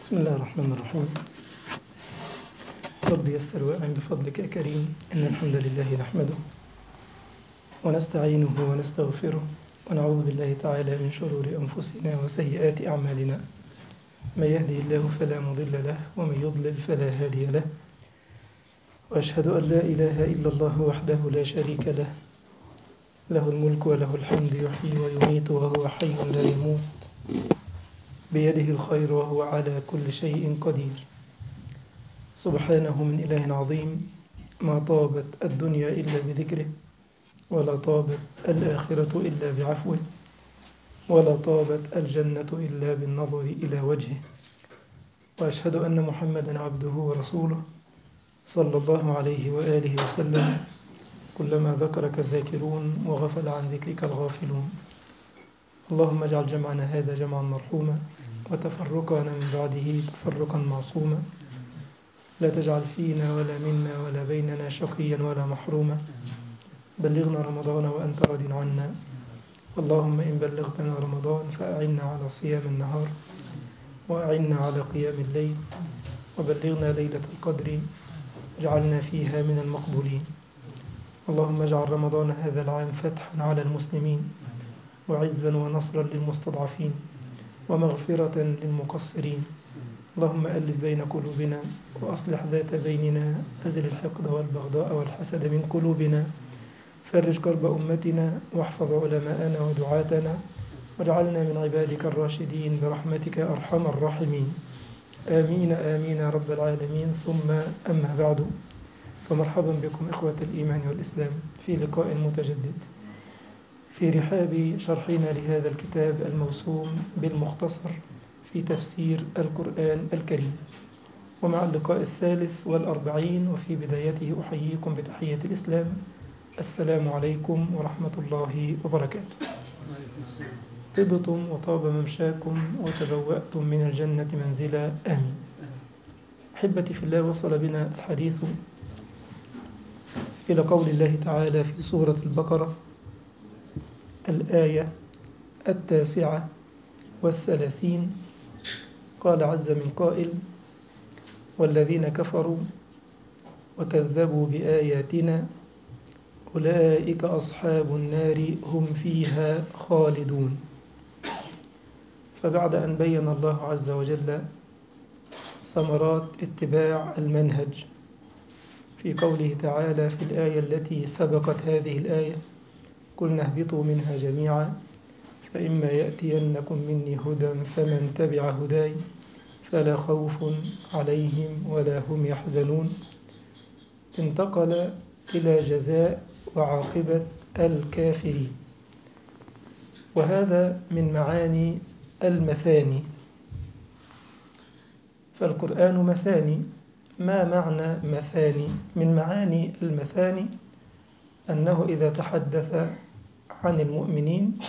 بسم الله الرحمن الرحيم رب يسر وأعن بفضلك يا كريم إن الحمد لله نحمده ونستعينه ونستغفره ونعوذ بالله تعالى من شرور أنفسنا وسيئات أعمالنا من يهده الله فلا مضل له ومن يضلل فلا هادي له وأشهد أن لا إله إلا الله وحده لا شريك له له الملك وله الحمد يحيي ويميت وهو حي لا يموت بيده الخير وهو على كل شيء قدير سبحانه من إله عظيم ما طابت الدنيا إلا بذكره ولا طابت الآخرة إلا بعفوه ولا طابت الجنة إلا بالنظر إلى وجهه وأشهد أن محمدا عبده ورسوله صلى الله عليه وآله وسلم كلما ذكرك الذاكرون وغفل عن ذكرك الغافلون اللهم اجعل جمعنا هذا جمعا مرحوما وتفرقنا من بعده تفرقا معصوما لا تجعل فينا ولا منا ولا بيننا شقيا ولا محروما بلغنا رمضان وأنت راض عنا اللهم إن بلغتنا رمضان فأعنا على صيام النهار وأعنا على قيام الليل وبلغنا ليلة القدر اجعلنا فيها من المقبولين اللهم اجعل رمضان هذا العام فتحا على المسلمين وعزا ونصرا للمستضعفين ومغفرة للمقصرين اللهم ألف بين قلوبنا وأصلح ذات بيننا أزل الحقد والبغضاء والحسد من قلوبنا فرج كرب أمتنا واحفظ علماءنا ودعاتنا واجعلنا من عبادك الراشدين برحمتك أرحم الراحمين آمين آمين يا رب العالمين ثم أما بعد فمرحبا بكم إخوة الإيمان والإسلام في لقاء متجدد في رحاب شرحنا لهذا الكتاب الموسوم بالمختصر في تفسير القرآن الكريم ومع اللقاء الثالث والأربعين وفي بدايته أحييكم بتحية الإسلام السلام عليكم ورحمة الله وبركاته طبتم وطاب ممشاكم وتبوأتم من الجنة منزلا آمين أحبتي في الله وصل بنا الحديث إلى قول الله تعالى في سورة البقرة الآية التاسعة والثلاثين قال عز من قائل والذين كفروا وكذبوا بآياتنا أولئك أصحاب النار هم فيها خالدون فبعد أن بين الله عز وجل ثمرات اتباع المنهج في قوله تعالى في الآية التي سبقت هذه الآية قلنا اهبطوا منها جميعا فإما يأتينكم مني هدى فمن تبع هداي فلا خوف عليهم ولا هم يحزنون انتقل إلى جزاء وعاقبة الكافرين وهذا من معاني المثاني فالقرآن مثاني ما معنى مثاني من معاني المثاني أنه إذا تحدث عن المؤمنين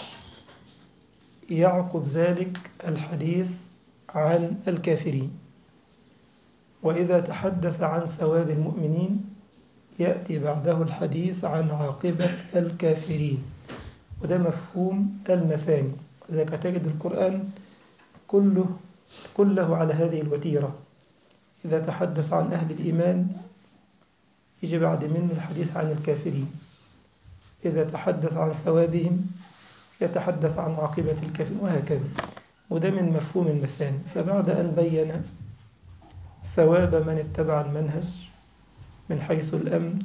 يعقب ذلك الحديث عن الكافرين وإذا تحدث عن ثواب المؤمنين يأتي بعده الحديث عن عاقبة الكافرين وده مفهوم المثاني لذلك تجد القرآن كله كله على هذه الوتيرة إذا تحدث عن أهل الإيمان يجي بعد منه الحديث عن الكافرين إذا تحدث عن ثوابهم يتحدث عن عاقبة الكافرين وهكذا وده من مفهوم المثاني فبعد أن بين ثواب من اتبع المنهج من حيث الأمن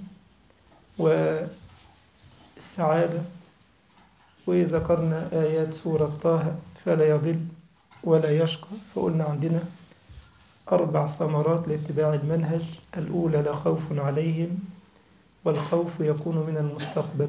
والسعادة وذكرنا آيات سورة طه فلا يضل ولا يشقى فقلنا عندنا أربع ثمرات لاتباع المنهج الأولى لا خوف عليهم والخوف يكون من المستقبل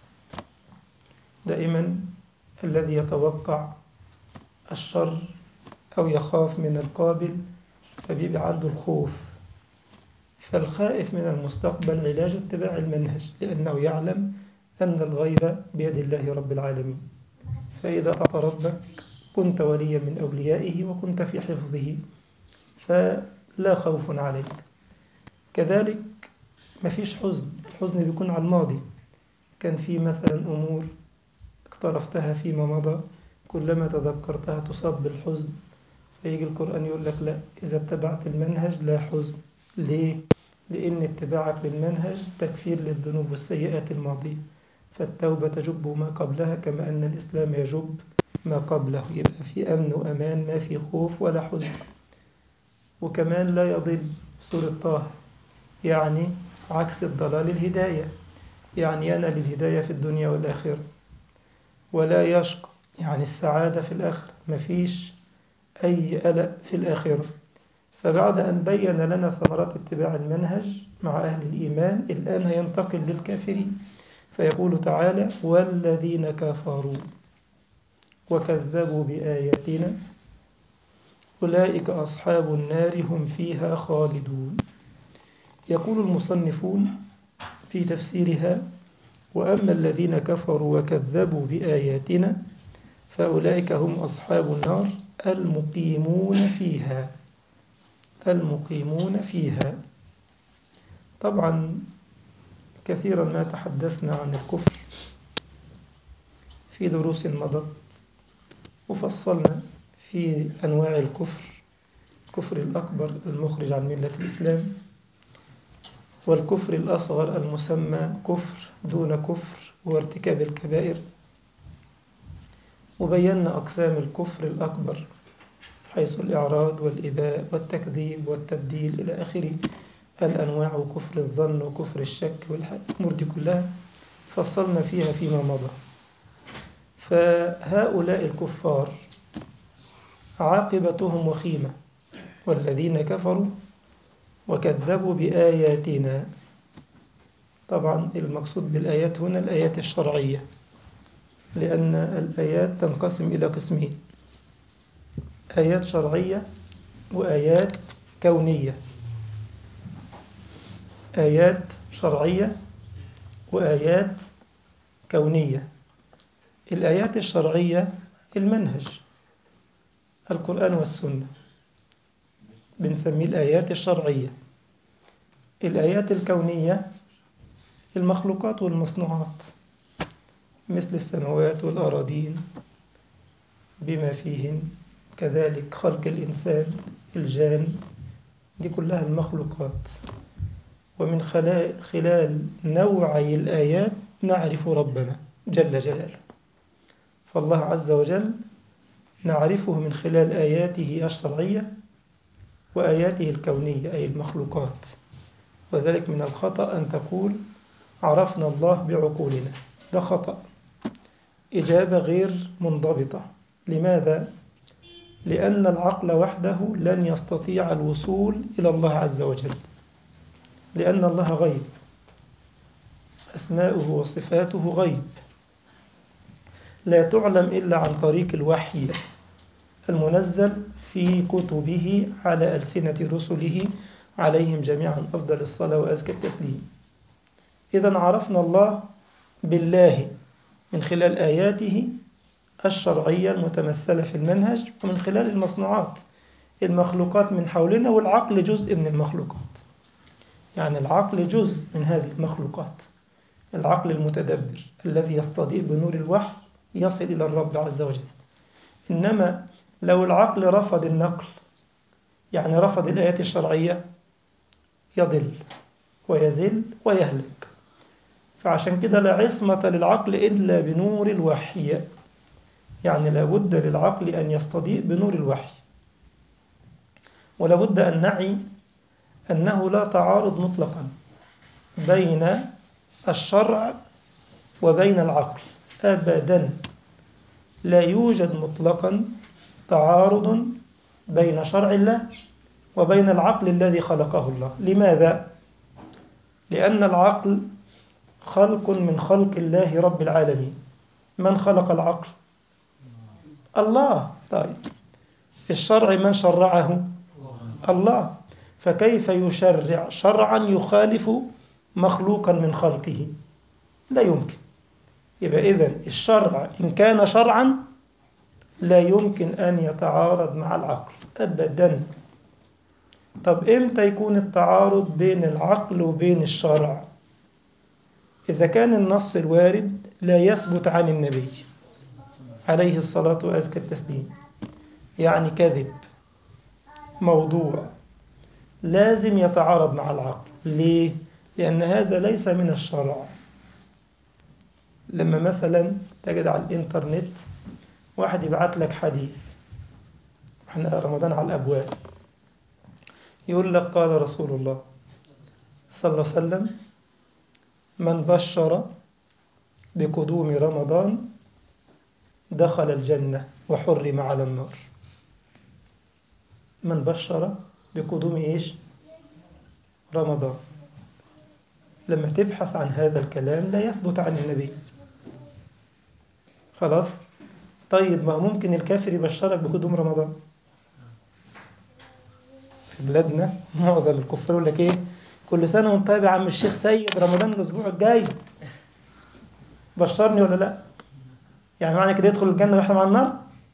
دائما الذي يتوقع الشر أو يخاف من القابل فبيبقى عنده الخوف فالخائف من المستقبل علاج اتباع المنهج لأنه يعلم أن الغيب بيد الله رب العالمين فإذا أطعت ربك كنت وليا من أوليائه وكنت في حفظه فلا خوف عليك كذلك ما فيش حزن الحزن بيكون على الماضي كان في مثلا أمور اقترفتها فيما مضى كلما تذكرتها تصاب بالحزن فيجي القرآن يقول لك لا إذا اتبعت المنهج لا حزن ليه؟ لأن اتباعك للمنهج تكفير للذنوب والسيئات الماضية فالتوبة تجب ما قبلها كما أن الإسلام يجب ما قبله يبقى في أمن وأمان ما في خوف ولا حزن وكمان لا يضل سورة طه يعني عكس الضلال الهداية يعني ينال الهداية في الدنيا والآخرة ولا يشقى يعني السعادة في الآخرة مفيش أي قلق في الآخرة فبعد أن بين لنا ثمرات اتباع المنهج مع أهل الإيمان الآن هينتقل للكافرين فيقول تعالى والذين كفروا وكذبوا بآياتنا أولئك أصحاب النار هم فيها خالدون يقول المصنفون في تفسيرها وأما الذين كفروا وكذبوا بآياتنا فأولئك هم أصحاب النار المقيمون فيها المقيمون فيها طبعا كثيرا ما تحدثنا عن الكفر في دروس مضت وفصلنا في أنواع الكفر الكفر الأكبر المخرج عن ملة الإسلام والكفر الأصغر المسمى كفر دون كفر وارتكاب الكبائر وبينا أقسام الكفر الأكبر حيث الإعراض والإباء والتكذيب والتبديل إلى آخره الأنواع وكفر الظن وكفر الشك والأمور دي كلها فصلنا فيها فيما مضى فهؤلاء الكفار عاقبتهم وخيمة والذين كفروا وكذبوا بآياتنا طبعا المقصود بالآيات هنا الآيات الشرعية لأن الآيات تنقسم إلى قسمين آيات شرعية وآيات كونية آيات شرعية وآيات كونية الآيات الشرعية المنهج القرآن والسنة بنسميه الآيات الشرعية الآيات الكونية المخلوقات والمصنوعات مثل السماوات والأراضين بما فيهن كذلك خلق الإنسان الجان دي كلها المخلوقات ومن خلال نوعي الآيات نعرف ربنا جل جلاله فالله عز وجل نعرفه من خلال آياته الشرعية وآياته الكونية أي المخلوقات وذلك من الخطأ أن تقول عرفنا الله بعقولنا ده خطأ إجابة غير منضبطة لماذا؟ لأن العقل وحده لن يستطيع الوصول إلى الله عز وجل لأن الله غيب أسماؤه وصفاته غيب لا تعلم إلا عن طريق الوحي المنزل في كتبه على ألسنة رسله عليهم جميعا أفضل الصلاة وأزكى التسليم إذا عرفنا الله بالله من خلال آياته الشرعية المتمثلة في المنهج ومن خلال المصنوعات المخلوقات من حولنا والعقل جزء من المخلوقات يعني العقل جزء من هذه المخلوقات العقل المتدبر الذي يستضيء بنور الوحي يصل إلى الرب عز وجل إنما لو العقل رفض النقل يعني رفض الآيات الشرعية يضل ويزل ويهلك فعشان كده لا عصمة للعقل إلا بنور الوحي يعني لابد للعقل أن يستضيء بنور الوحي ولابد أن نعي أنه لا تعارض مطلقا بين الشرع وبين العقل أبدا لا يوجد مطلقا تعارض بين شرع الله وبين العقل الذي خلقه الله لماذا؟ لأن العقل خلق من خلق الله رب العالمين من خلق العقل؟ الله طيب الشرع من شرعه؟ الله فكيف يشرع شرعا يخالف مخلوقا من خلقه لا يمكن يبقى إذن الشرع إن كان شرعا لا يمكن أن يتعارض مع العقل أبدا طب إمتى يكون التعارض بين العقل وبين الشرع إذا كان النص الوارد لا يثبت عن النبي عليه الصلاة وأزكى التسليم يعني كذب موضوع لازم يتعارض مع العقل ليه؟ لأن هذا ليس من الشرع لما مثلا تجد على الإنترنت واحد يبعت لك حديث احنا رمضان على الأبواب يقول لك قال رسول الله صلى الله عليه وسلم من بشر بقدوم رمضان دخل الجنة وحرم على النار من بشر بقدوم إيش رمضان لما تبحث عن هذا الكلام لا يثبت عن النبي خلاص طيب ما ممكن الكافر يبشرك بقدوم رمضان في بلادنا معظم الكفار يقول لك ايه كل سنه وانت طيب يا عم الشيخ سيد رمضان الاسبوع الجاي بشرني ولا لا يعني معنى كده يدخل الجنه واحنا مع النار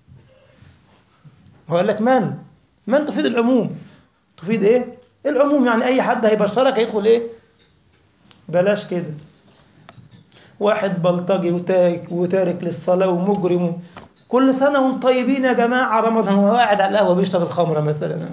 هو قال لك من من تفيد العموم تفيد ايه العموم يعني اي حد هيبشرك هيدخل ايه بلاش كده واحد بلطجي وتارك للصلاة ومجرم كل سنة وانتم طيبين يا جماعة رمضان هو قاعد على القهوة بيشرب الخمرة مثلا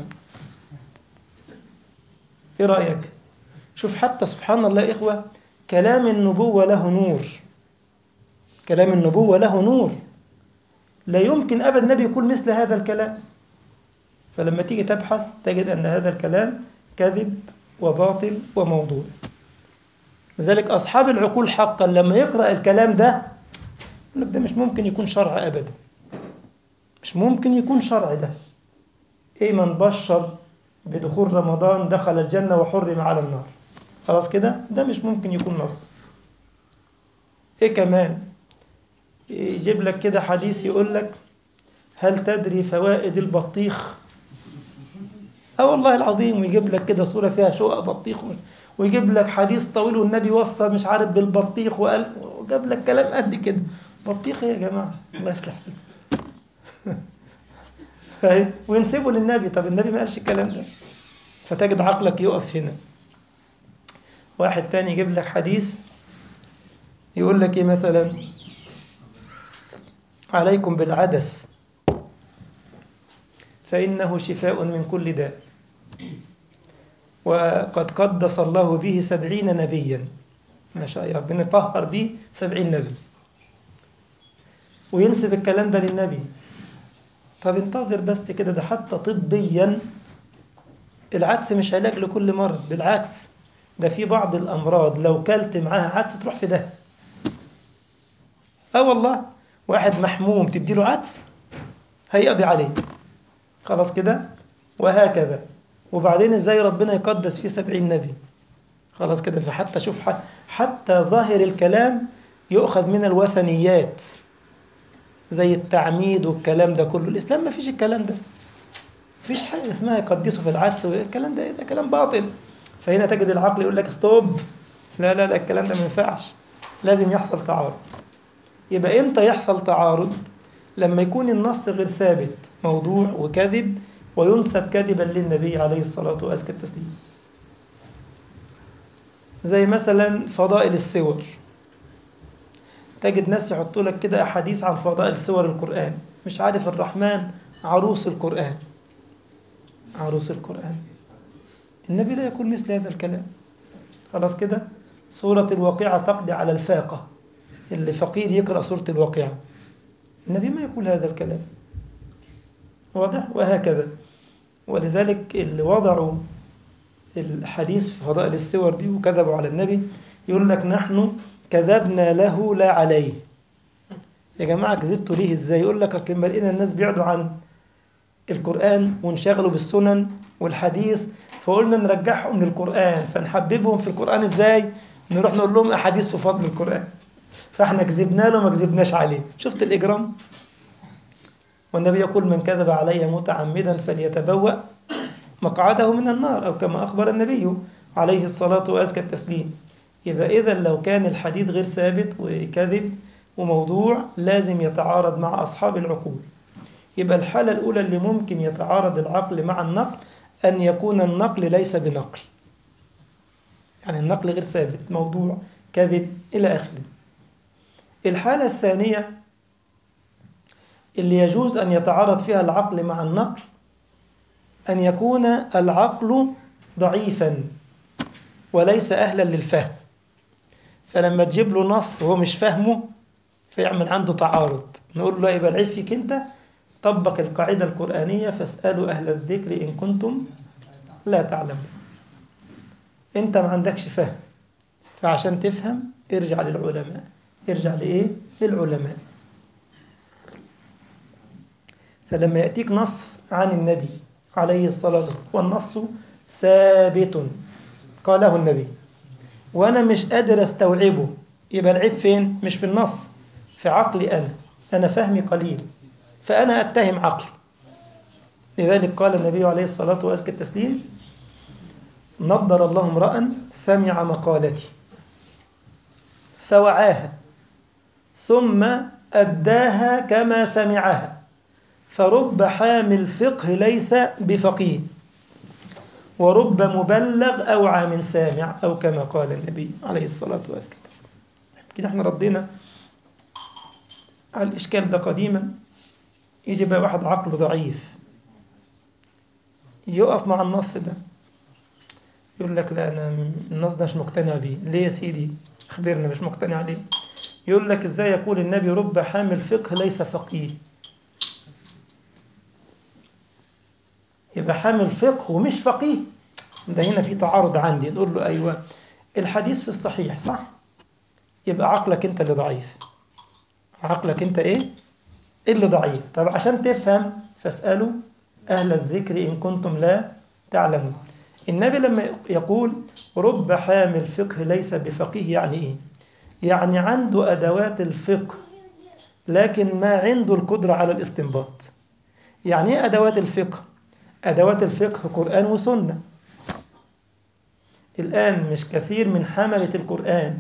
ايه رأيك شوف حتى سبحان الله يا إخوة كلام النبوة له نور كلام النبوة له نور لا يمكن أبدا النبي يقول مثل هذا الكلام فلما تيجي تبحث تجد أن هذا الكلام كذب وباطل وموضوع لذلك أصحاب العقول حقا لما يقرأ الكلام ده يقول لك ده مش ممكن يكون شرع أبدا مش ممكن يكون شرع ده إيه من بشر بدخول رمضان دخل الجنة وحرم على النار خلاص كده ده مش ممكن يكون نص إيه كمان يجيب لك كده حديث يقول لك هل تدري فوائد البطيخ اه والله العظيم ويجيب لك كده صورة فيها شقق بطيخ ويجيب لك حديث طويل والنبي وصى مش عارف بالبطيخ وقال وجاب لك كلام قد كده بطيخ يا جماعة الله يصلح فاهم وينسبه للنبي طب النبي ما قالش الكلام ده فتجد عقلك يقف هنا واحد تاني يجيب لك حديث يقول لك ايه مثلا عليكم بالعدس فإنه شفاء من كل داء وقد قدس الله به سبعين نبيا ما شاء الله ربنا طهر به سبعين نبي وينسب الكلام ده للنبي طب انتظر بس كده ده حتى طبيا العدس مش علاج لكل مرض بالعكس ده في بعض الأمراض لو كلت معاها عدس تروح في ده اه والله واحد محموم تديله عدس هيقضي عليه خلاص كده وهكذا وبعدين ازاي ربنا يقدس فيه سبعين نبي خلاص كده فحتى شوف حتى ظاهر الكلام يؤخذ من الوثنيات زي التعميد والكلام ده كله الإسلام ما فيش الكلام ده فيش حاجة اسمها يقدسوا في العدس الكلام ده ده كلام باطل فهنا تجد العقل يقول لك ستوب لا لا لا الكلام ده ما ينفعش لازم يحصل تعارض يبقى امتى يحصل تعارض لما يكون النص غير ثابت موضوع وكذب وينسب كذبا للنبي عليه الصلاة وأزكى التسليم زي مثلا فضائل السور تجد ناس يحطوا لك كده أحاديث عن فضائل سور القرآن مش عارف الرحمن عروس القرآن عروس القرآن النبي لا يقول مثل هذا الكلام خلاص كده سورة الواقعة تقضي على الفاقة اللي فقير يقرأ سورة الواقعة النبي ما يقول هذا الكلام واضح وهكذا ولذلك اللي وضعوا الحديث في فضائل السور دي وكذبوا على النبي يقول لك نحن كذبنا له لا عليه يا جماعة كذبتوا ليه ازاي يقول لك اصل لما لقينا الناس بيعدوا عن القرآن وانشغلوا بالسنن والحديث فقلنا نرجعهم للقرآن فنحببهم في القرآن ازاي نروح نقول لهم أحاديث في فضل القرآن فاحنا كذبنا له ما كذبناش عليه شفت الإجرام والنبي يقول من كذب علي متعمدا فليتبوأ مقعده من النار أو كما أخبر النبي عليه الصلاة وأزكى التسليم يبقى إذا لو كان الحديث غير ثابت وكذب وموضوع لازم يتعارض مع أصحاب العقول يبقى الحالة الأولى اللي ممكن يتعارض العقل مع النقل أن يكون النقل ليس بنقل يعني النقل غير ثابت موضوع كذب إلى آخره الحالة الثانية اللي يجوز أن يتعارض فيها العقل مع النقل أن يكون العقل ضعيفا وليس أهلا للفهم فلما تجيب له نص وهو مش فاهمه فيعمل عنده تعارض نقول له يبقى العيب فيك أنت طبق القاعدة القرآنية فاسألوا أهل الذكر إن كنتم لا تعلمون أنت ما عندكش فهم فعشان تفهم ارجع للعلماء ارجع لإيه؟ للعلماء فلما يأتيك نص عن النبي عليه الصلاة والسلام والنص ثابت قاله النبي وأنا مش قادر أستوعبه يبقى العيب فين؟ مش في النص في عقلي أنا أنا فهمي قليل فأنا أتهم عقلي لذلك قال النبي عليه الصلاة وأزكى التسليم نضر الله امرأ سمع مقالتي فوعاها ثم أداها كما سمعها فرب حامل فقه ليس بفقيه ورب مبلغ أوعى من سامع أو كما قال النبي عليه الصلاة والسلام كده احنا ردينا على الإشكال ده قديما يجي بقى واحد عقله ضعيف يقف مع النص ده يقول لك لا أنا النص ده مش مقتنع بيه ليه يا سيدي أخبرنا مش مقتنع ليه يقول لك إزاي يقول النبي رب حامل فقه ليس فقيه يبقى حامل فقه ومش فقيه ده هنا في تعارض عندي نقول له أيوة الحديث في الصحيح صح يبقى عقلك أنت اللي ضعيف عقلك أنت إيه اللي ضعيف طب عشان تفهم فاسألوا أهل الذكر إن كنتم لا تعلمون النبي لما يقول رب حامل فقه ليس بفقيه يعني إيه يعني عنده أدوات الفقه لكن ما عنده القدرة على الاستنباط يعني إيه أدوات الفقه أدوات الفقه قرآن وسنة الآن مش كثير من حملة القرآن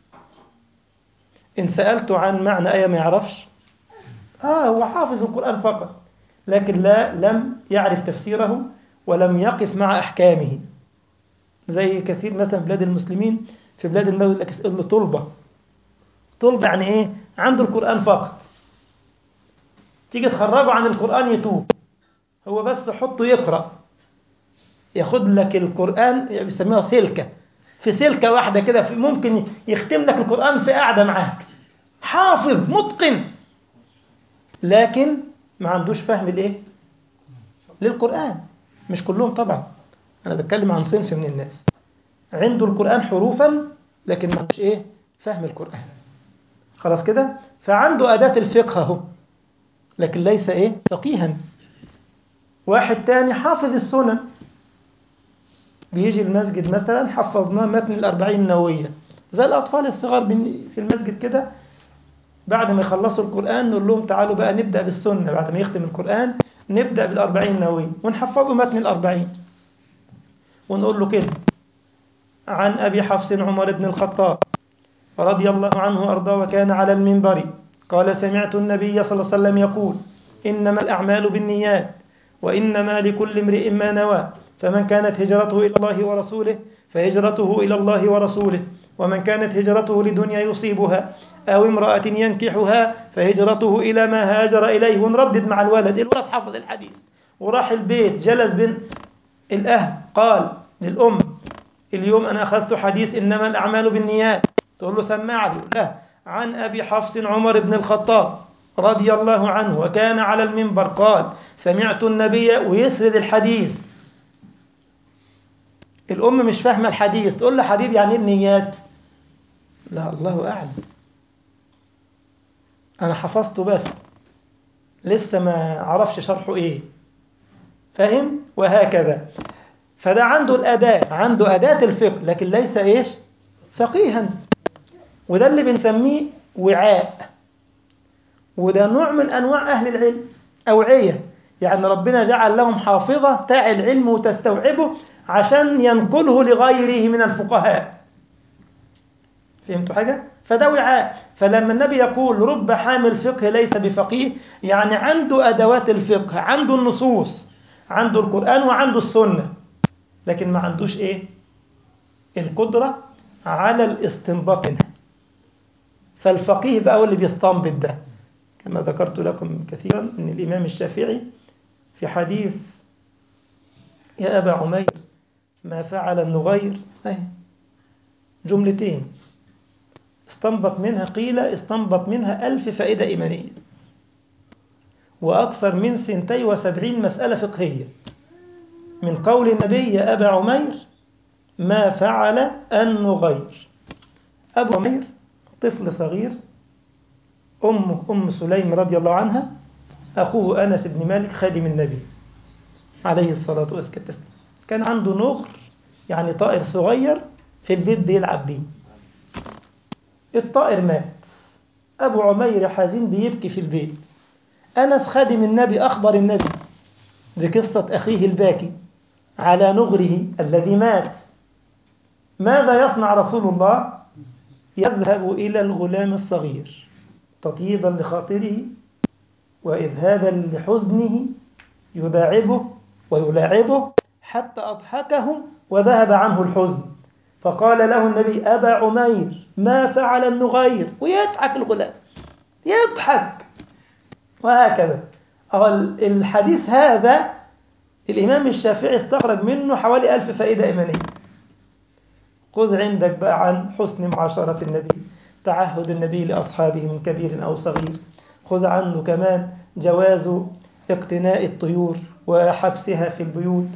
إن سألته عن معنى آية ما يعرفش آه هو حافظ القرآن فقط لكن لا لم يعرف تفسيره ولم يقف مع أحكامه زي كثير مثلا بلاد المسلمين في بلاد المولى اللي طلبة طلبة يعني إيه عنده القرآن فقط تيجي تخرجه عن القرآن يتوب هو بس حطه يقرأ ياخد لك القرآن بيسميها سلكة في سلكة واحدة كده ممكن يختم لك القرآن في قاعدة معاك حافظ متقن لكن ما عندوش فهم الايه للقرآن مش كلهم طبعا انا بتكلم عن صنف من الناس عنده القرآن حروفا لكن ما عندوش ايه فهم القرآن خلاص كده فعنده أداة الفقه اهو لكن ليس ايه فقيها واحد تاني حافظ السنن بيجي المسجد مثلا حفظناه متن الأربعين النووية زي الأطفال الصغار في المسجد كده بعد ما يخلصوا القرآن نقول لهم تعالوا بقى نبدأ بالسنة بعد ما يختم القرآن نبدأ بالأربعين النووية ونحفظه متن الأربعين ونقول له كده عن أبي حفص عمر بن الخطاب رضي الله عنه وأرضاه وكان على المنبر قال سمعت النبي صلى الله عليه وسلم يقول إنما الأعمال بالنيات وإنما لكل امرئ ما نوى فمن كانت هجرته إلى الله ورسوله فهجرته إلى الله ورسوله ومن كانت هجرته لدنيا يصيبها أو امرأة ينكحها فهجرته إلى ما هاجر إليه ونردد مع الولد الولد حفظ الحديث وراح البيت جلس بين الأهل قال للأم اليوم أنا أخذت حديث إنما الأعمال بالنيات تقول له سمع له لا عن أبي حفص عمر بن الخطاب رضي الله عنه وكان على المنبر قال سمعت النبي ويسرد الحديث الأم مش فاهمة الحديث تقول له حبيبي يعني ايه النيات لا الله أعلم أنا حفظته بس لسه ما عرفش شرحه إيه فاهم وهكذا فده عنده الأداة عنده أداة الفقه لكن ليس إيش فقيها وده اللي بنسميه وعاء وده نوع من أنواع أهل العلم أوعية يعني ربنا جعل لهم حافظة تاع العلم وتستوعبه عشان ينقله لغيره من الفقهاء فهمتوا حاجة؟ فده وعاء فلما النبي يقول رب حامل فقه ليس بفقيه يعني عنده أدوات الفقه عنده النصوص عنده القرآن وعنده السنة لكن ما عندوش إيه؟ القدرة على الاستنباط منها فالفقيه بقى هو اللي بيستنبط ده كما ذكرت لكم كثيرا أن الإمام الشافعي في حديث يا أبا عمير ما فعل النغير أي جملتين استنبط منها قيل استنبط منها ألف فائدة إيمانية وأكثر من سنتي وسبعين مسألة فقهية من قول النبي يا أبا عمير ما فعل النغير أبو عمير طفل صغير أمه أم سليم رضي الله عنها أخوه أنس بن مالك خادم النبي عليه الصلاة والسلام كان عنده نغر يعني طائر صغير في البيت بيلعب بيه الطائر مات أبو عمير حزين بيبكي في البيت أنس خادم النبي أخبر النبي بقصة أخيه الباكي على نغره الذي مات ماذا يصنع رسول الله يذهب إلى الغلام الصغير تطيبا لخاطره وإذهابا لحزنه يداعبه ويلاعبه حتى أضحكه وذهب عنه الحزن فقال له النبي أبا عمير ما فعل النغير ويضحك الغلام يضحك وهكذا الحديث هذا الإمام الشافعي استخرج منه حوالي ألف فائدة إيمانية خذ عندك بقى عن حسن معاشرة النبي تعهد النبي لأصحابه من كبير أو صغير خذ عنه كمان جواز اقتناء الطيور وحبسها في البيوت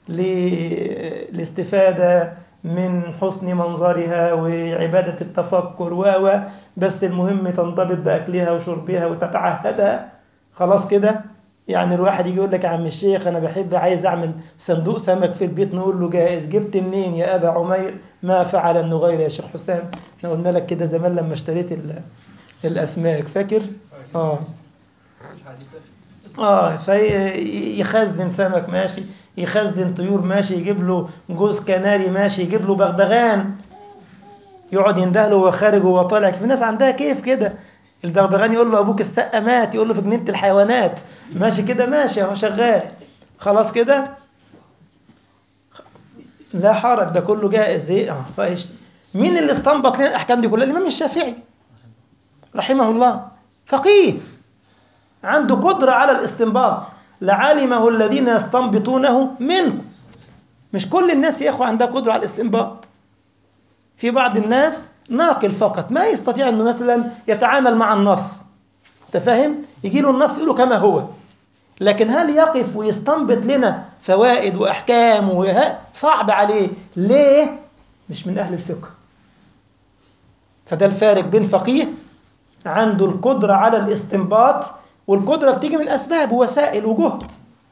للاستفادة من حسن منظرها وعبادة التفكر و بس المهم تنضبط بأكلها وشربها وتتعهدها خلاص كده يعني الواحد يجي يقول لك يا عم الشيخ انا بحب عايز اعمل صندوق سمك في البيت نقول له جائز جبت منين يا ابا عمير ما فعل النغير يا شيخ حسام احنا قلنا لك كده زمان لما اشتريت الاسماك فاكر اه اه فيخزن سمك ماشي يخزن طيور ماشي يجيب له جوز كناري ماشي يجيب له بغبغان يقعد ينده له وهو خارج وهو طالع في ناس عندها كيف كده البغبغان يقول له ابوك السقه مات يقول له في جنينه الحيوانات ماشي كده ماشي اهو شغال خلاص كده لا حرج ده كله جائز ايه اه فايش مين اللي استنبط لنا الاحكام دي كلها الامام الشافعي رحمه الله فقيه عنده قدره على الاستنباط لعلمه الذين يستنبطونه منه مش كل الناس يا اخوه عندها قدره على الاستنباط في بعض الناس ناقل فقط ما يستطيع انه مثلا يتعامل مع النص انت فاهم يجي له النص يقوله كما هو لكن هل يقف ويستنبط لنا فوائد واحكام وها صعب عليه ليه مش من اهل الفقه فده الفارق بين فقيه عنده القدرة على الاستنباط والقدرة بتيجي من أسباب ووسائل وجهد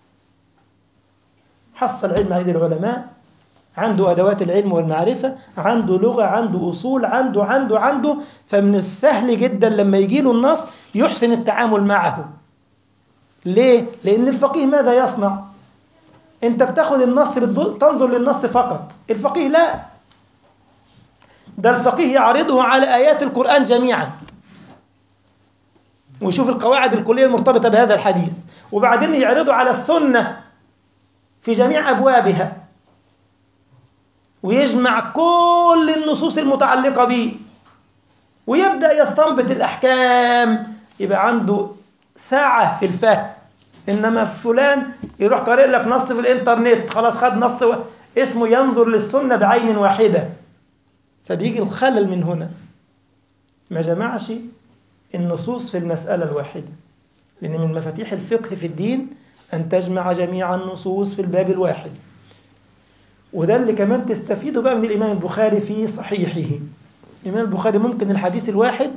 حصل علم هذه العلماء عنده أدوات العلم والمعرفة عنده لغة عنده أصول عنده عنده عنده فمن السهل جدا لما يجي له النص يحسن التعامل معه ليه؟ لأن الفقيه ماذا يصنع؟ أنت بتاخد النص تنظر للنص فقط الفقيه لا ده الفقيه يعرضه على آيات القرآن جميعا ويشوف القواعد الكلية المرتبطة بهذا الحديث وبعدين يعرضه على السنة في جميع أبوابها ويجمع كل النصوص المتعلقة به ويبدأ يستنبط الأحكام يبقى عنده ساعة في الفهم إنما فلان يروح قارئ لك نص في الإنترنت خلاص خد نص و... اسمه ينظر للسنة بعين واحدة فبيجي الخلل من هنا ما جمعش النصوص في المسألة الواحدة لأن من مفاتيح الفقه في الدين أن تجمع جميع النصوص في الباب الواحد وده اللي كمان تستفيدوا بقى من الإمام البخاري في صحيحه الإمام البخاري ممكن الحديث الواحد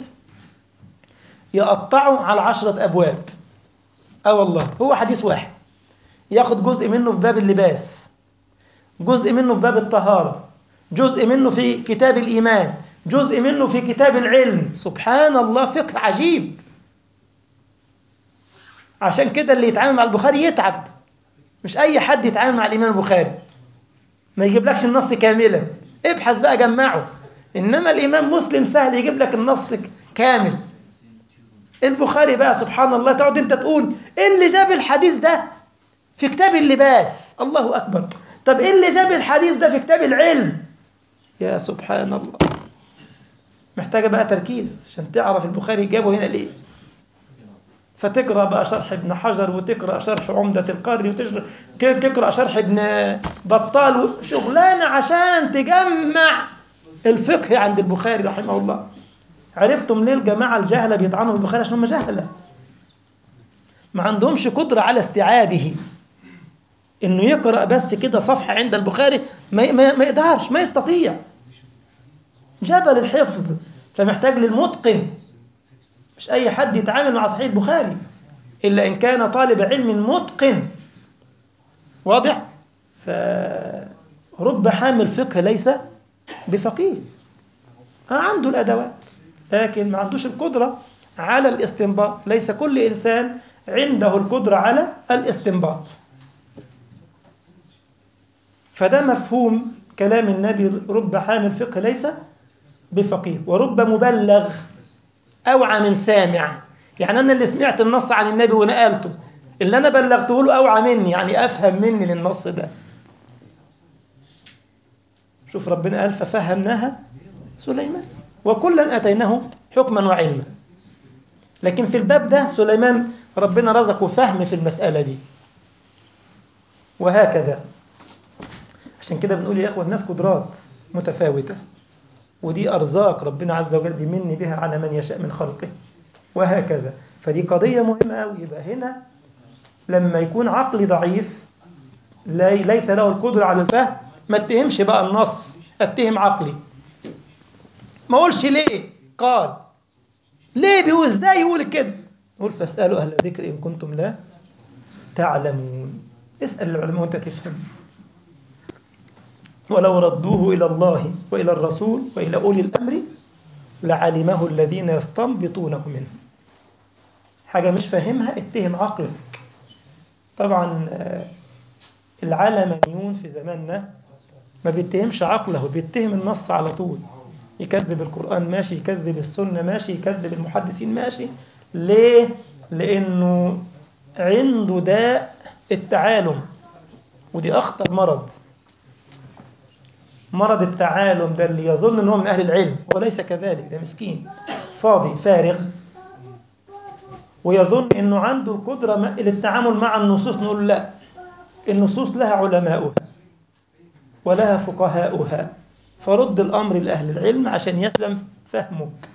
يقطعه على عشرة أبواب أه والله هو حديث واحد ياخد جزء منه في باب اللباس جزء منه في باب الطهارة جزء منه في كتاب الإيمان جزء منه في كتاب العلم سبحان الله فقه عجيب عشان كده اللي يتعامل مع البخاري يتعب مش أي حد يتعامل مع الإمام البخاري ما يجيبلكش النص كاملا ابحث بقى جمعه إنما الإمام مسلم سهل يجيب لك النص كامل البخاري بقى سبحان الله تقعد انت تقول ايه اللي جاب الحديث ده في كتاب اللباس الله اكبر طب ايه اللي جاب الحديث ده في كتاب العلم يا سبحان الله محتاجه بقى تركيز عشان تعرف البخاري جابه هنا ليه فتقرأ بقى شرح ابن حجر وتقرأ شرح عمدة القاري وتقرأ شرح ابن بطال شغلانة عشان تجمع الفقه عند البخاري رحمه الله عرفتم ليه الجماعة الجهلة بيطعنوا في البخاري عشان هم جهلة ما عندهمش قدرة على استيعابه انه يقرأ بس كده صفحة عند البخاري ما, ما, ما يقدرش ما يستطيع جبل الحفظ فمحتاج للمتقن مش أي حد يتعامل مع صحيح البخاري إلا إن كان طالب علم متقن واضح؟ فرب حامل فقه ليس بفقيه عنده الأدوات لكن ما عندوش القدرة على الاستنباط ليس كل إنسان عنده القدرة على الاستنباط فده مفهوم كلام النبي رب حامل فقه ليس بفقيه ورب مبلغ أوعى من سامع يعني أنا اللي سمعت النص عن النبي ونقلته اللي أنا بلغته له أوعى مني يعني أفهم مني للنص ده شوف ربنا قال ففهمناها سليمان وكلا أتيناه حكما وعلما لكن في الباب ده سليمان ربنا رزقه فهم في المسألة دي وهكذا عشان كده بنقول يا إخوة الناس قدرات متفاوتة ودي أرزاق ربنا عز وجل بيمن بها على من يشاء من خلقه وهكذا فدي قضية مهمة أوي يبقى هنا لما يكون عقلي ضعيف ليس له القدرة على الفهم ما اتهمش بقى النص اتهم عقلي ما اقولش ليه قال ليه بيقول ازاي يقول كده نقول فاسألوا أهل الذكر إن كنتم لا تعلمون اسأل العلماء وانت تفهم ولو ردوه إلى الله وإلى الرسول وإلى أولي الأمر لعلمه الذين يستنبطونه منه حاجة مش فاهمها اتهم عقلك طبعا العلمانيون في زماننا ما بيتهمش عقله بيتهم النص على طول يكذب القرآن ماشي يكذب السنة ماشي يكذب المحدثين ماشي ليه؟ لأنه عنده داء التعالم ودي أخطر مرض مرض التعالم ده اللي يظن أنه من أهل العلم هو ليس كذلك ده مسكين فاضي فارغ ويظن أنه عنده القدرة للتعامل مع النصوص نقول لا النصوص لها علماؤها ولها فقهاؤها فرد الأمر لأهل العلم عشان يسلم فهمك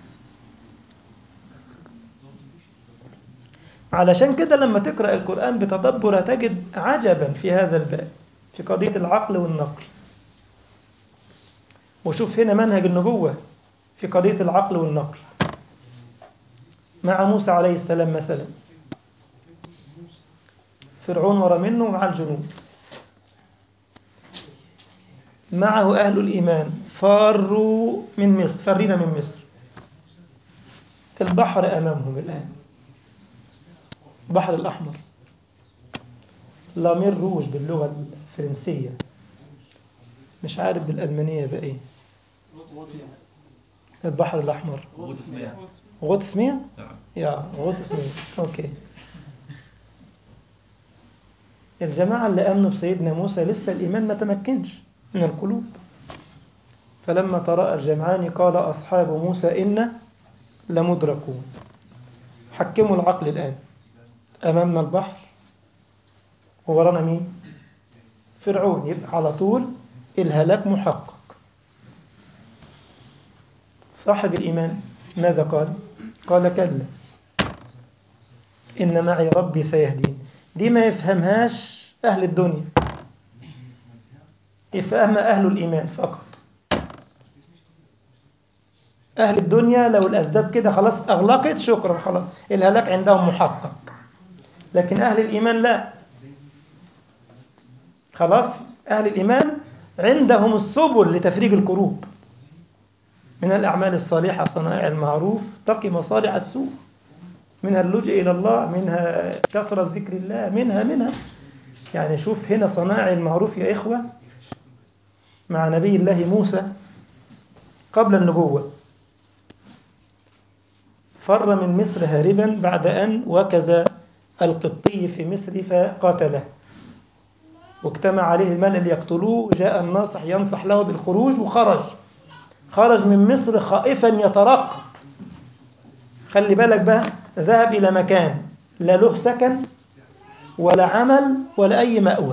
علشان كده لما تقرأ القرآن بتدبر تجد عجبا في هذا الباب في قضية العقل والنقل وشوف هنا منهج النبوة في قضية العقل والنقل مع موسى عليه السلام مثلا فرعون ورا منه مع الجنود معه أهل الإيمان فاروا من مصر فرينا من مصر البحر أمامهم الآن البحر الأحمر لامير روج باللغة الفرنسية مش عارف بالألمانية بقى إيه البحر الأحمر غوت اسمية؟ يا غوت اسمية أوكي الجماعة اللي آمنوا بسيدنا موسى لسه الإيمان ما تمكنش من القلوب فلما تراءى الجمعان قال أصحاب موسى إن لمدركون حكموا العقل الآن أمامنا البحر وورانا مين فرعون يبقى على طول الهلاك محقق صاحب الإيمان ماذا قال قال كلا إن معي ربي سيهدين دي ما يفهمهاش أهل الدنيا يفهمها أهل الإيمان فقط أهل الدنيا لو الأسباب كده خلاص أغلقت شكرا خلاص الهلاك عندهم محقق لكن أهل الإيمان لا خلاص أهل الإيمان عندهم السبل لتفريج الكروب من الأعمال الصالحة صنائع المعروف تقي مصارع السوء منها اللجوء إلى الله منها كثرة ذكر الله منها منها يعني شوف هنا صنائع المعروف يا إخوة مع نبي الله موسى قبل النبوة فر من مصر هاربا بعد أن وكز القبطي في مصر فقاتله واجتمع عليه الملأ ليقتلوه جاء الناصح ينصح له بالخروج وخرج خرج من مصر خائفا يترقب خلي بالك بقى ذهب إلى مكان لا له سكن ولا عمل ولا أي مأوى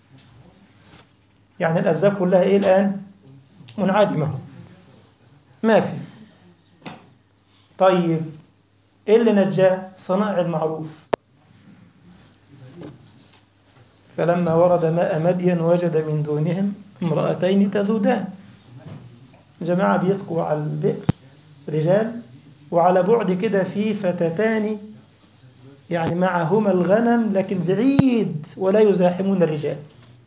يعني الأسباب كلها إيه الآن منعدمة ما في طيب إيه اللي نجاه صنائع المعروف فلما ورد ماء مدين وجد من دونهم امرأتين تذودان جماعة بيسقوا على البئر رجال وعلى بعد كده في فتاتان يعني معهما الغنم لكن بعيد ولا يزاحمون الرجال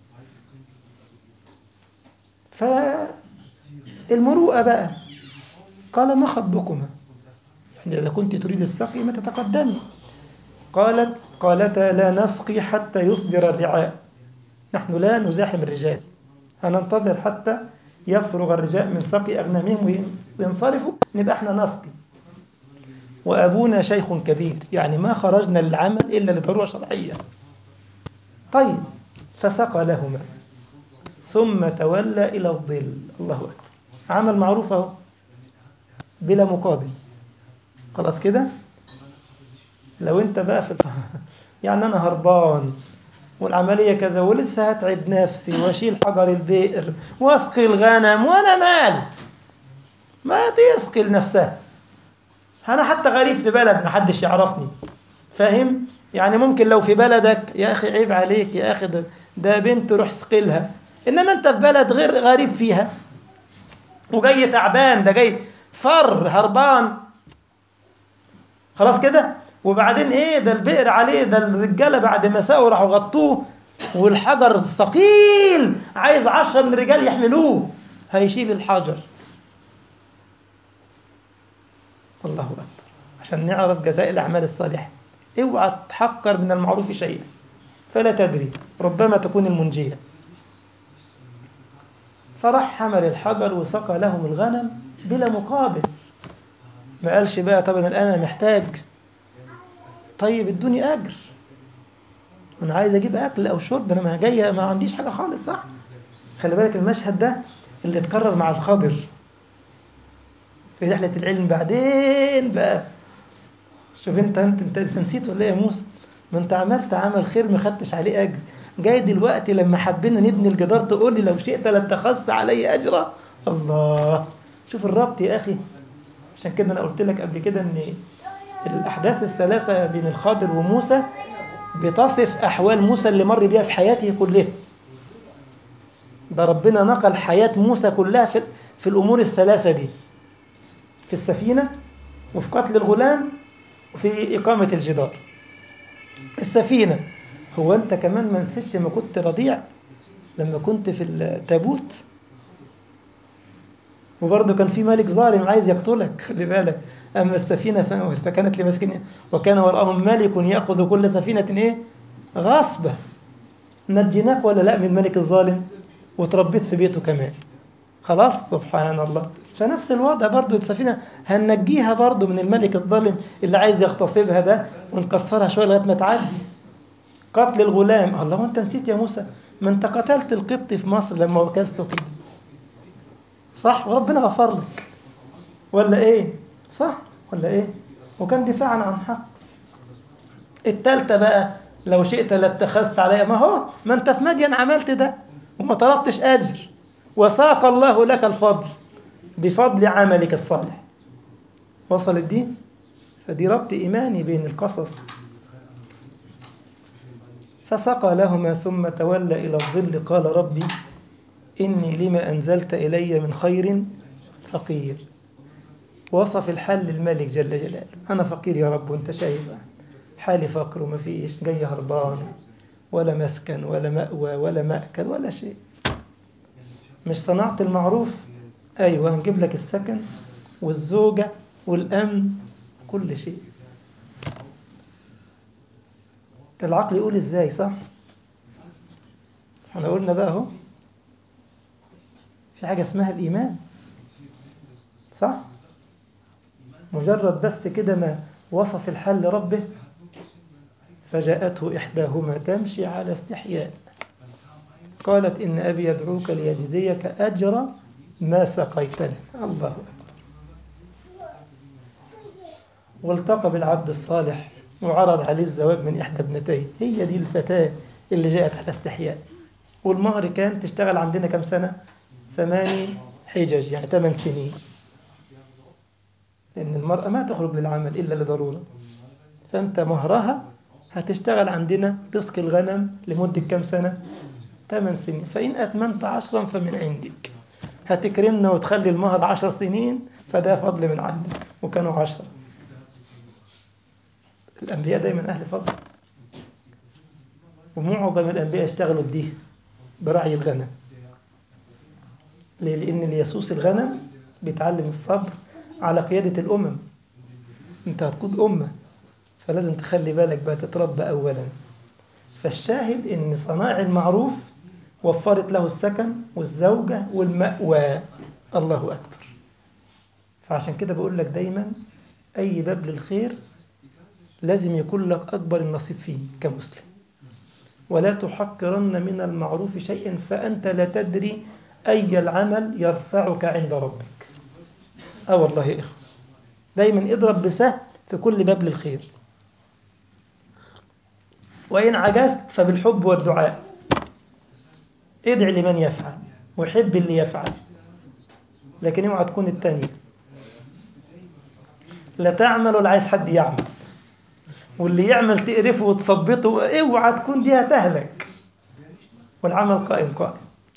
فالمروءة بقى قال ما خطبكما يعني إذا كنت تريد السقي ما تتقدمي قالت قالتا لا نسقي حتى يصدر الرعاء نحن لا نزاحم الرجال هننتظر حتى يفرغ الرجال من سقي أغنامهم وينصرفوا نبقى احنا نسقي وأبونا شيخ كبير يعني ما خرجنا للعمل إلا لضرورة شرعية طيب فسقى لهما ثم تولى إلى الظل الله أكبر عمل معروف أهو بلا مقابل خلاص كده لو انت بقى في يعني انا هربان والعمليه كذا ولسه هتعب نفسي واشيل حجر البئر واسقي الغنم وانا مالي ما تسقي لنفسها انا حتى غريب في بلد ما حدش يعرفني فاهم يعني ممكن لو في بلدك يا اخي عيب عليك يا اخي ده, ده بنت روح سقي لها انما انت في بلد غير غريب فيها وجاي تعبان ده جاي فر هربان خلاص كده وبعدين ايه ده البئر عليه ده الرجاله بعد ما سقوا راحوا غطوه والحجر ثقيل عايز عشرة من الرجال يحملوه هيشيل الحجر الله اكبر عشان نعرف جزاء الاعمال الصالحه اوعى تحقر من المعروف شيئا فلا تدري ربما تكون المنجيه فراح حمل الحجر وسقى لهم الغنم بلا مقابل ما قالش بقى طب الان انا محتاج طيب ادوني اجر انا عايز اجيب اكل او شرب انا ما جايه ما عنديش حاجه خالص صح خلي بالك المشهد ده اللي اتكرر مع الخضر في رحله العلم بعدين بقى شوف انت انت انت, انت نسيت ولا ايه يا موسى ما انت عملت عمل خير ما خدتش عليه اجر جاي دلوقتي لما حبينا نبني الجدار تقول لي لو شئت لاتخذت علي اجرا الله شوف الربط يا اخي عشان كده انا قلت لك قبل كده ان الأحداث الثلاثة بين الخضر وموسى بتصف أحوال موسى اللي مر بيها في حياته كلها ده ربنا نقل حياة موسى كلها في, في الأمور الثلاثة دي في السفينة وفي قتل الغلام وفي إقامة الجدار السفينة هو أنت كمان ما نسيتش لما كنت رضيع لما كنت في التابوت وبرضه كان في ملك ظالم عايز يقتلك خلي بالك أما السفينة فكانت لمسكين وكان وراءهم ملك يأخذ كل سفينة إيه؟ غصبة نجيناك ولا لا من الملك الظالم وتربيت في بيته كمان خلاص سبحان الله فنفس الوضع برضه السفينة هننجيها برضه من الملك الظالم اللي عايز يغتصبها ده ونكسرها شوية لغاية ما تعدي قتل الغلام الله وانت نسيت يا موسى ما انت قتلت القبط في مصر لما وكزته كده صح وربنا غفر لك ولا ايه صح ولا ايه وكان دفاعا عن حق التالتة بقى لو شئت لاتخذت عليها ما هو ما انت في مدين عملت ده وما طلبتش اجر وساق الله لك الفضل بفضل عملك الصالح وصل الدين فدي ربط ايماني بين القصص فسقى لهما ثم تولى الى الظل قال ربي اني لما انزلت الي من خير فقير وصف الحال للملك جل جلاله أنا فقير يا رب وأنت شايف حالي فقر وما فيش جاي هربان ولا مسكن ولا مأوى ولا مأكل ولا شيء مش صنعت المعروف أيوة هنجيب لك السكن والزوجة والأمن كل شيء العقل يقول ازاي صح احنا قلنا بقى اهو في حاجة اسمها الإيمان صح مجرد بس كده ما وصف الحل لربه فجاءته إحداهما تمشي على استحياء قالت إن أبي يدعوك ليجزيك أجر ما سقيت له الله أكبر والتقى بالعبد الصالح وعرض عليه الزواج من إحدى ابنتيه هي دي الفتاة اللي جاءت على استحياء والمهر كان تشتغل عندنا كم سنة ثماني حجج يعني ثمان سنين لأن المرأة ما تخرج للعمل إلا لضرورة فأنت مهرها هتشتغل عندنا تسقي الغنم لمدة كم سنة ثمان سنين فإن أتممت عشرا فمن عندك هتكرمنا وتخلي المهر عشر سنين فده فضل من عندك وكانوا عشرة الأنبياء دايما أهل فضل ومعظم الأنبياء اشتغلوا بديه برعي الغنم ليه؟ لأن اللي يسوس الغنم بيتعلم الصبر على قيادة الأمم أنت هتقود أمة فلازم تخلي بالك بقى تتربى أولا فالشاهد أن صنائع المعروف وفرت له السكن والزوجة والمأوى الله أكبر فعشان كده بقول لك دايما أي باب للخير لازم يكون لك أكبر النصيب فيه كمسلم ولا تحقرن من المعروف شيئا فأنت لا تدري أي العمل يرفعك عند ربك اه والله يا إخوة دايما اضرب بسهم في كل باب للخير وإن عجزت فبالحب والدعاء ادع لمن يفعل وحب اللي يفعل لكن اوعى تكون التانية لا تعمل ولا عايز حد يعمل واللي يعمل تقرفه وتثبطه اوعى تكون دي هتهلك والعمل قائم قائم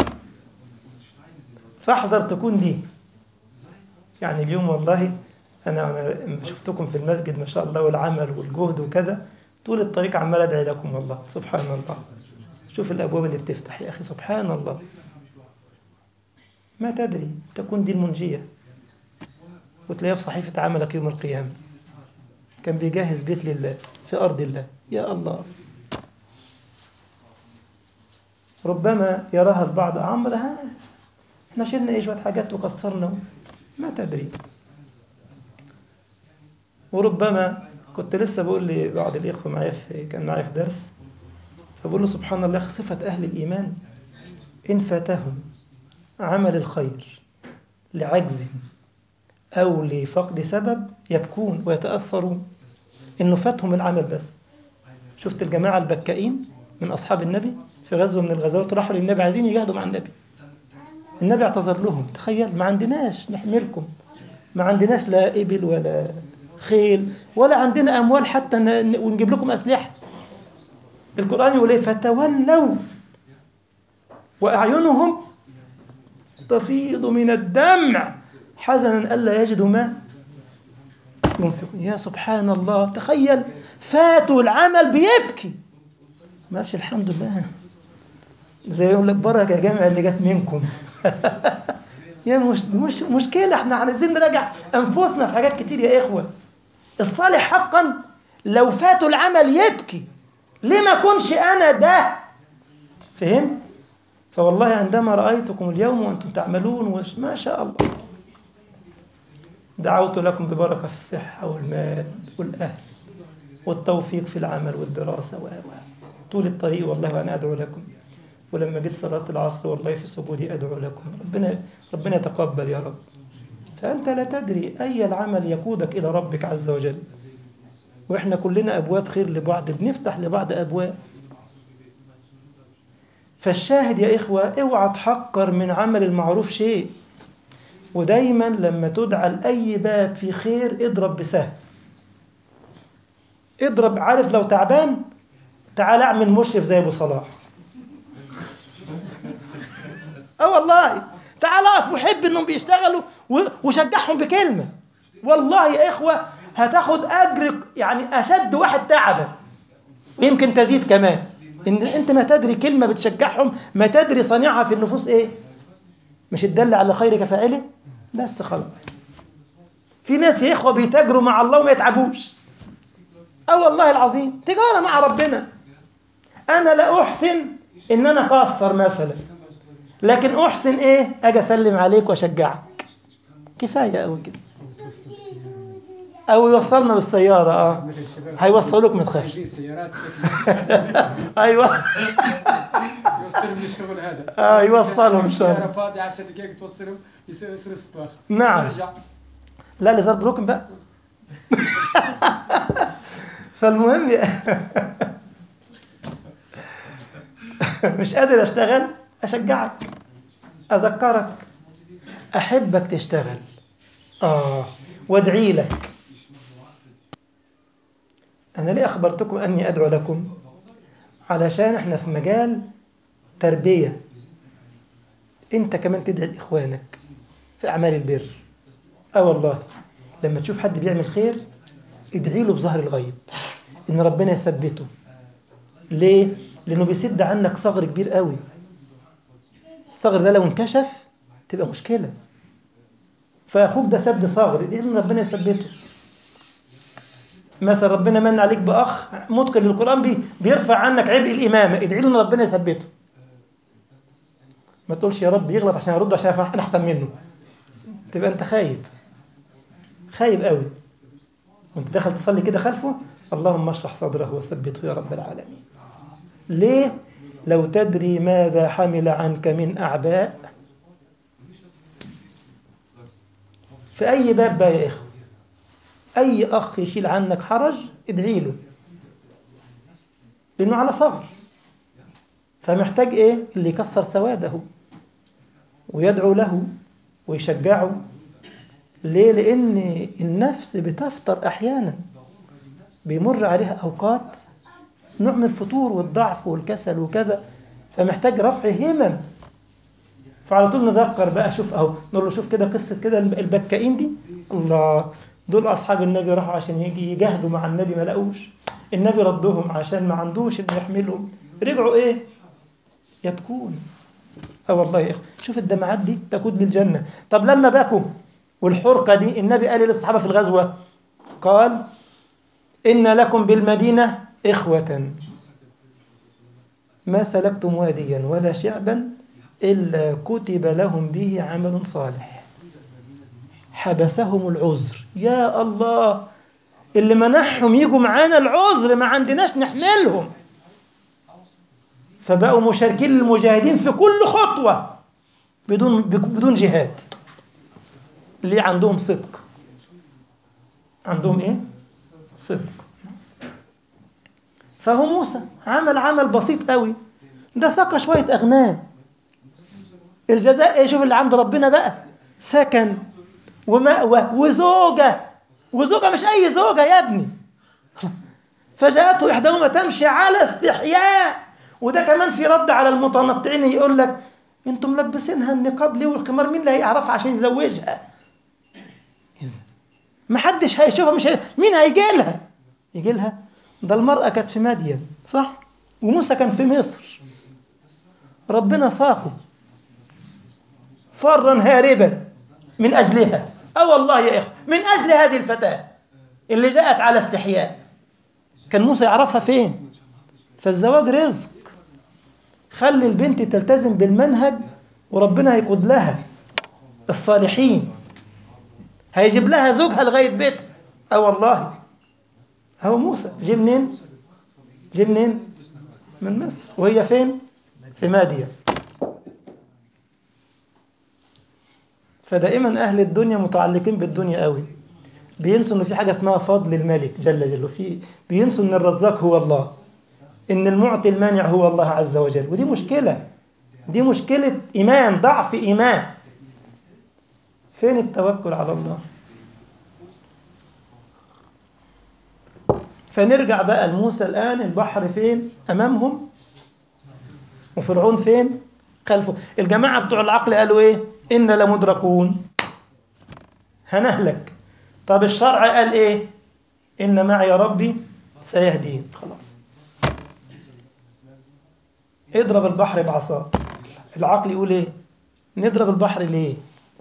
فاحذر تكون دي يعني اليوم والله انا انا شفتكم في المسجد ما شاء الله والعمل والجهد وكذا طول الطريق عمال ادعي لكم والله سبحان الله شوف الابواب اللي بتفتح يا اخي سبحان الله ما تدري تكون دي المنجيه وتلاقيها في صحيفه عملك يوم القيامه كان بيجهز بيت لله في ارض الله يا الله ربما يراها البعض عمرو ها احنا شلنا ايه شويه حاجات وكسرنا ما تدري وربما كنت لسه بقول لبعض الإخوة معايا في كان معايا في درس فبقول له سبحان الله صفة أهل الإيمان إن فاتهم عمل الخير لعجز أو لفقد سبب يبكون ويتأثرون إنه فاتهم العمل بس شفت الجماعة البكائين من أصحاب النبي في غزوة من الغزوات راحوا للنبي عايزين يجاهدوا مع النبي النبي اعتذر لهم تخيل ما عندناش نحملكم ما عندناش لا إبل ولا خيل ولا عندنا أموال حتى ونجيب لكم أسلحة القرآن يقول إيه فتولوا وأعينهم تفيض من الدمع حزنا ألا يجدوا ما ينفقون يا سبحان الله تخيل فاتوا العمل بيبكي ماشي الحمد لله زي يقول لك بركة يا جامع اللي جت منكم يا مش, مش مشكلة احنا عايزين نراجع أنفسنا في حاجات كتير يا إخوة الصالح حقا لو فاتوا العمل يبكي ليه ما كنش أنا ده فهمت فوالله عندما رأيتكم اليوم وأنتم تعملون وش ما شاء الله دعوت لكم ببركة في الصحة والمال والأهل والتوفيق في العمل والدراسة و طول الطريق والله وأنا أدعو لكم ولما جيت صلاة العصر والله في سجودي أدعو لكم ربنا ربنا يتقبل يا رب فأنت لا تدري أي العمل يقودك إلى ربك عز وجل وإحنا كلنا أبواب خير لبعض بنفتح لبعض أبواب فالشاهد يا إخوة اوعى تحقر من عمل المعروف شيء ودايما لما تدعى لأي باب في خير اضرب بسهم اضرب عارف لو تعبان تعال اعمل مشرف زي ابو صلاح اه والله تعال اقف وحب انهم بيشتغلوا وشجعهم بكلمه والله يا اخوه هتاخد اجر يعني اشد واحد تعبا ويمكن تزيد كمان ان انت ما تدري كلمه بتشجعهم ما تدري صانعها في النفوس ايه مش تدل على خير كفاعله بس خلاص في ناس يا اخوه بيتاجروا مع الله وما يتعبوش اه والله العظيم تجاره مع ربنا انا لا احسن ان انا اكسر مثلا لكن احسن ايه اجي اسلم عليك واشجعك كفايه قوي كده او يوصلنا بالسياره اه هيوصلوك ما تخافش ايوه يوصلهم للشغل هذا اه يوصلهم ان شاء السيارة الله فاضية 10 دقائق توصلهم يصير يصير صباح نعم. ترجع لا لزار بروكن بقى فالمهم مش قادر اشتغل اشجعك اذكرك احبك تشتغل اه وادعي لك انا ليه اخبرتكم اني ادعو لكم علشان احنا في مجال تربيه انت كمان تدعي لاخوانك في اعمال البر اه والله لما تشوف حد بيعمل خير ادعي له بظهر الغيب ان ربنا يثبته ليه لانه بيسد عنك ثغر كبير قوي الثغر ده لو انكشف تبقى مشكله فاخوك ده سد ثغر ادعي له ان ربنا يثبته مثلا ربنا من عليك باخ متقن للقران بي بيرفع عنك عبء الامامه ادعي له ان ربنا يثبته ما تقولش يا رب يغلط عشان ارد عشان انا احسن منه تبقى انت خايب خايب قوي وانت داخل تصلي كده خلفه اللهم اشرح صدره وثبته يا رب العالمين ليه لو تدري ماذا حمل عنك من اعباء في اي باب بقى يا اخوه اي اخ يشيل عنك حرج ادعي له لانه على ثغر فمحتاج ايه اللي يكسر سواده ويدعو له ويشجعه ليه لان النفس بتفتر احيانا بيمر عليها اوقات نوع من الفتور والضعف والكسل وكذا فمحتاج رفع همم فعلى طول نذكر بقى شوف اهو نقول له شوف كده قصه كده البكائين دي الله دول اصحاب النبي راحوا عشان يجي يجاهدوا مع النبي ما لقوش النبي ردهم عشان ما عندوش اللي يحملهم رجعوا ايه يبكون اه والله يا اخو شوف الدمعات دي تقود للجنه طب لما بكوا والحرقه دي النبي قال للصحابه في الغزوه قال ان لكم بالمدينه اخوه ما سلكتم واديا ولا شعبا الا كتب لهم به عمل صالح حبسهم العذر يا الله اللي منحهم يجوا معانا العذر ما عندناش نحملهم فبقوا مشاركين للمجاهدين في كل خطوة بدون بدون جهاد اللي عندهم صدق عندهم ايه صدق فهو موسى عمل عمل بسيط قوي ده سقى شوية أغنام الجزاء ايه شوف اللي عند ربنا بقى سكن ومأوى وزوجة وزوجة مش أي زوجة يا ابني فجاءته إحداهما تمشي على استحياء وده كمان في رد على المتنطعين يقول لك انتم ملبسينها النقاب ليه والخمار مين اللي هيعرفها عشان يزوجها إذا ما حدش هيشوفها مش هي... مين هيجي لها يجي لها ده المرأة كانت في مدين صح وموسى كان في مصر ربنا ساقه فرا هاربا من أجلها أه والله يا إخوة من أجل هذه الفتاة اللي جاءت على استحياء كان موسى يعرفها فين فالزواج رزق خلي البنت تلتزم بالمنهج وربنا هيقود لها الصالحين هيجيب لها زوجها لغاية بيتها اه والله هو موسى جه منين جه منين من مصر وهي فين في مادية فدائما أهل الدنيا متعلقين بالدنيا قوي بينسوا إن في حاجة اسمها فضل الملك جل جلاله في بينسوا إن الرزاق هو الله إن المعطي المانع هو الله عز وجل ودي مشكلة دي مشكلة إيمان ضعف إيمان فين التوكل على الله فنرجع بقى لموسى الآن البحر فين أمامهم وفرعون فين خلفه الجماعة بتوع العقل قالوا إيه إن لمدركون هنهلك طب الشرع قال إيه إن معي ربي سيهدين خلاص اضرب البحر بعصا العقل يقول ايه نضرب البحر ليه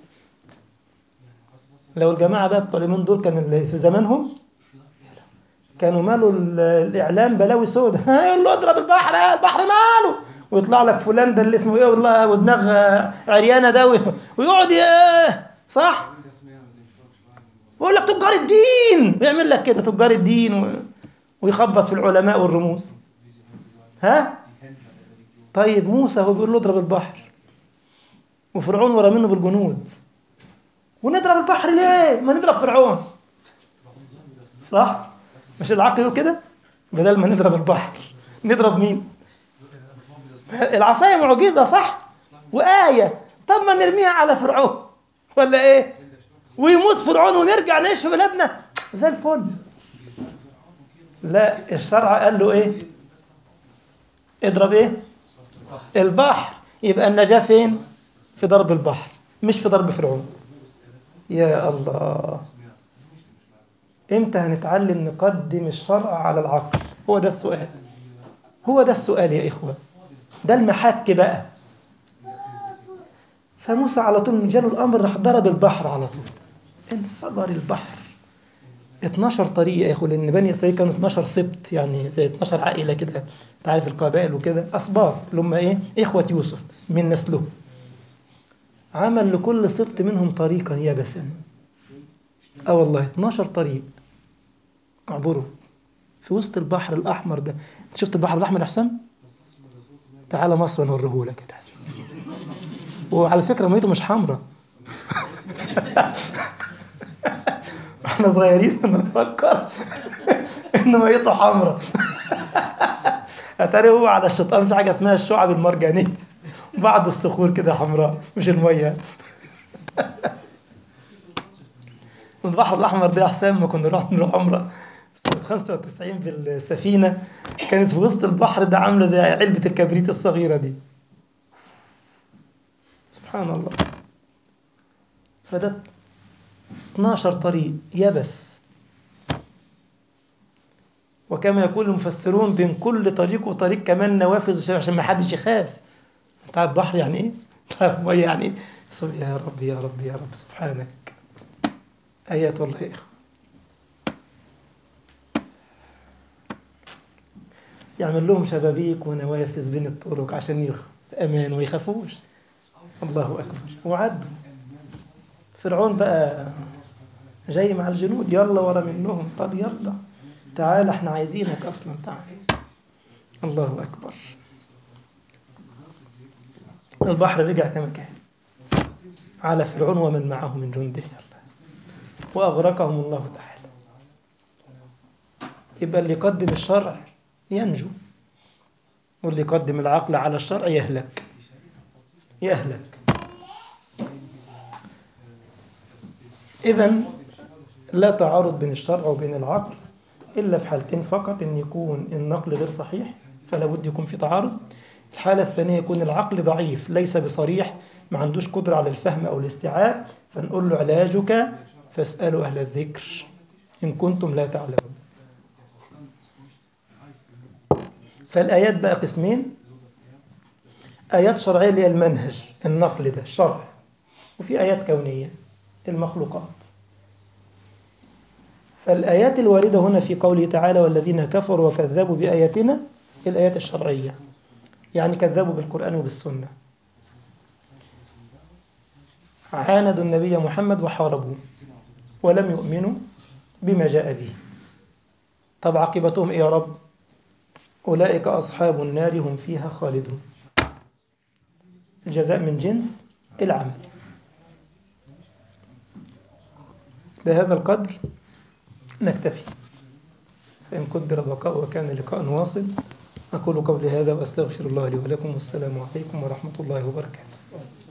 لو الجماعة بقى الطالبين دول كان اللي في زمانهم كانوا مالوا الإعلام بلاوي سودة يقول له اضرب البحر البحر ماله ويطلع لك فلان ده اللي اسمه ايه والله ودماغ عريانة ده ويقعد صح ويقول لك تجار الدين ويعمل لك كده تجار الدين ويخبط في العلماء والرموز ها طيب موسى هو بيقول له اضرب البحر وفرعون ورا منه بالجنود ونضرب البحر ليه ما نضرب فرعون صح مش العقل يقول كده بدل ما نضرب البحر نضرب مين العصاية معجزة صح وآية طب ما نرميها على فرعون ولا ايه ويموت فرعون ونرجع نعيش في بلادنا زي الفل لا الشرع قال له ايه اضرب ايه البحر يبقى النجاة فين في ضرب البحر مش في ضرب فرعون يا الله امتى هنتعلم نقدم الشرع على العقل هو ده السؤال هو ده السؤال يا إخوة ده المحك بقى فموسى على طول من جاله الأمر راح ضرب البحر على طول انفجر البحر 12 طريق يا إخوة لأن بني إسرائيل كانوا 12 سبت يعني زي 12 عائلة كده أنت عارف القبائل وكده أسباط اللي هم إيه إخوة يوسف من نسله عمل لكل سبط منهم طريقا يبسا اه والله 12 طريق اعبروا في وسط البحر الاحمر ده انت شفت البحر الاحمر يا حسام تعالى مصر نوريه لك يا حسام وعلى فكره ميته مش حمراء احنا صغيرين كنا نفكر ان ميته حمراء اتاري هو على الشيطان في حاجه اسمها الشعب المرجانيه بعض الصخور كده حمراء مش الميه البحر الاحمر ده يا حسام ما كنا نروح نروح عمره سنه 95 بالسفينه كانت في وسط البحر ده عامله زي علبه الكبريت الصغيره دي سبحان الله فده 12 طريق يبس وكما يقول المفسرون بين كل طريق وطريق كمان نوافذ عشان ما حدش يخاف انت عارف البحر يعني ايه؟ تعرف ميه يعني ايه؟ يا رب يا رب يا رب سبحانك آيات والله يا إخوة يعمل لهم شبابيك ونوافذ بين الطرق عشان يخ أمان ويخافوش الله أكبر وعدوا فرعون بقى جاي مع الجنود يلا ورا منهم طب يلا تعال احنا عايزينك أصلا تعال الله أكبر البحر رجع كما كان على فرعون ومن معه من جنده وأغرقهم الله تعالى يبقى اللي يقدم الشرع ينجو واللي يقدم العقل على الشرع يهلك يهلك إذا لا تعارض بين الشرع وبين العقل إلا في حالتين فقط إن يكون النقل غير صحيح فلا بد يكون في تعارض الحالة الثانية يكون العقل ضعيف ليس بصريح ما عندوش قدرة على الفهم أو الاستيعاب فنقول له علاجك فاسألوا أهل الذكر إن كنتم لا تعلمون فالآيات بقى قسمين آيات شرعية اللي هي المنهج النقل ده الشرع وفي آيات كونية المخلوقات فالآيات الواردة هنا في قوله تعالى والذين كفروا وكذبوا بآياتنا الآيات الشرعية يعني كذبوا بالقرآن وبالسنة عاندوا النبي محمد وحاربوه ولم يؤمنوا بما جاء به طب عاقبتهم إيه يا رب أولئك أصحاب النار هم فيها خالدون الجزاء من جنس العمل بهذا القدر نكتفي فإن قدر بقاء وكان لقاء واصل أقول قولي هذا وأستغفر الله لي ولكم والسلام عليكم ورحمة الله وبركاته